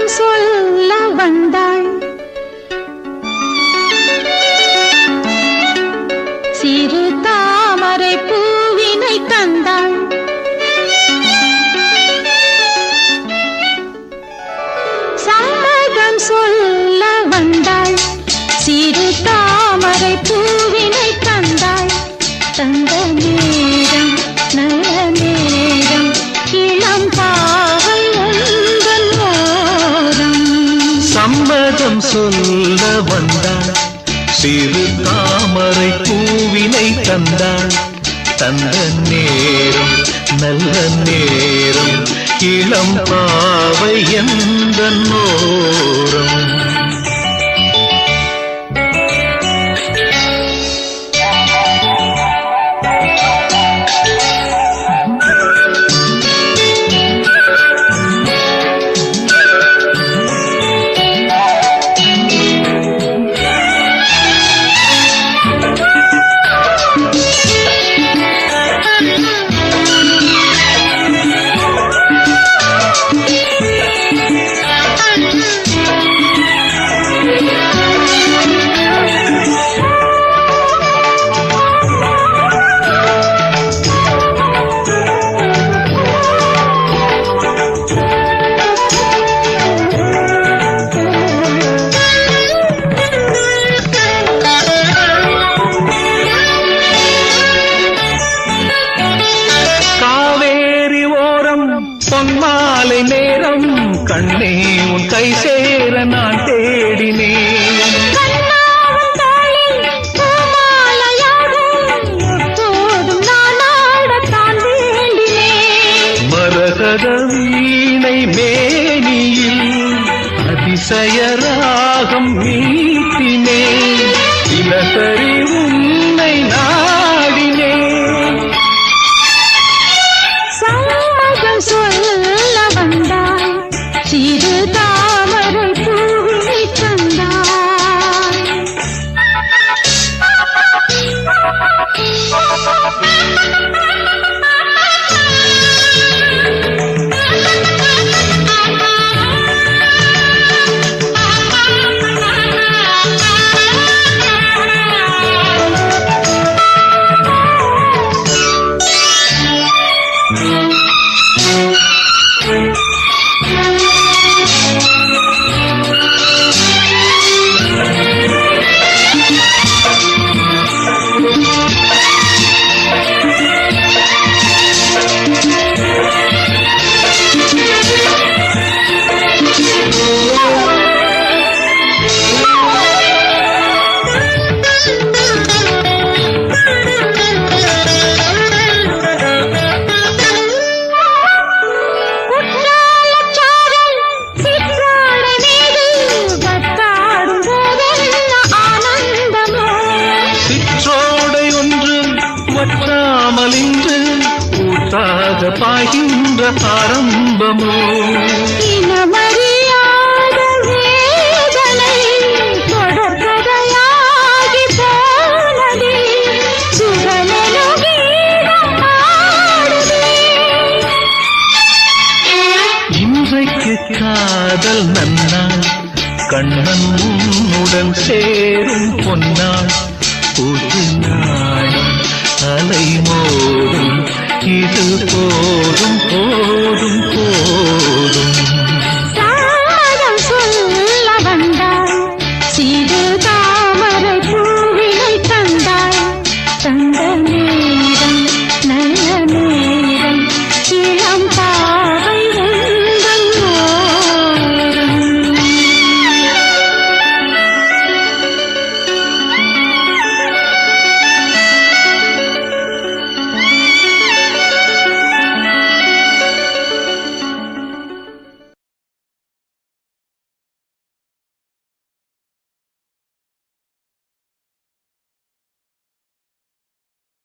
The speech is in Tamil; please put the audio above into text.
சம்மதம் சொல்ல வந்தாள் சிறு தாமரை பூவினை தந்தாள் சம்மதம் சொல்ல வந்தாள் சிறு தாமரை பூவினை தந்தாள் தந்த நேரம் நல்ல நேரம் இளம் பாவை உந்தன் ஓரம் சம்மதம் சொல்ல வந்தாள் சிறு தாமரை பூவினை தந்தாள் தந்த நேரம் நல்ல நேரம் இளம் பாவை எந்த நோரம் காவேரி ஓரம் பொன்மாலை நேரம் கண்ணே உன் கை சேர நான் தேடினேன் கண்ணாவும் தாளில் பூமாலையாகும் எப்போதும் நான் ஆடத்தான் வேண்டினேன் மரகத வீணை மேனியில் அதிசய ராகம் மீட்டினேன் தினசரி உன்னை நாடினேன் சம்மதம் சொல்ல வந்தாய் சிறு தாமரை பூவை குற்றாலச்சாரல் சிற்றாடை மீது கத்தாடும் போதென்ன ஆனந்தமோ சிற்றோடை ஒன்று வற்றாமல் இன்று ஊற்றாக பாய்கின்ற ஆரம்பமோ இனமறியாத வேதனை தொடர்கதையாகி போனதே சுரலெனும் கீதம் பாடுதே இன்றைக்கு காதல் நன்னாள் கண்ணன் உன்னுடன் சேரும் பொன்னாள் புது நாடும் அலை மோதும் இது போதும் போதும் போதும்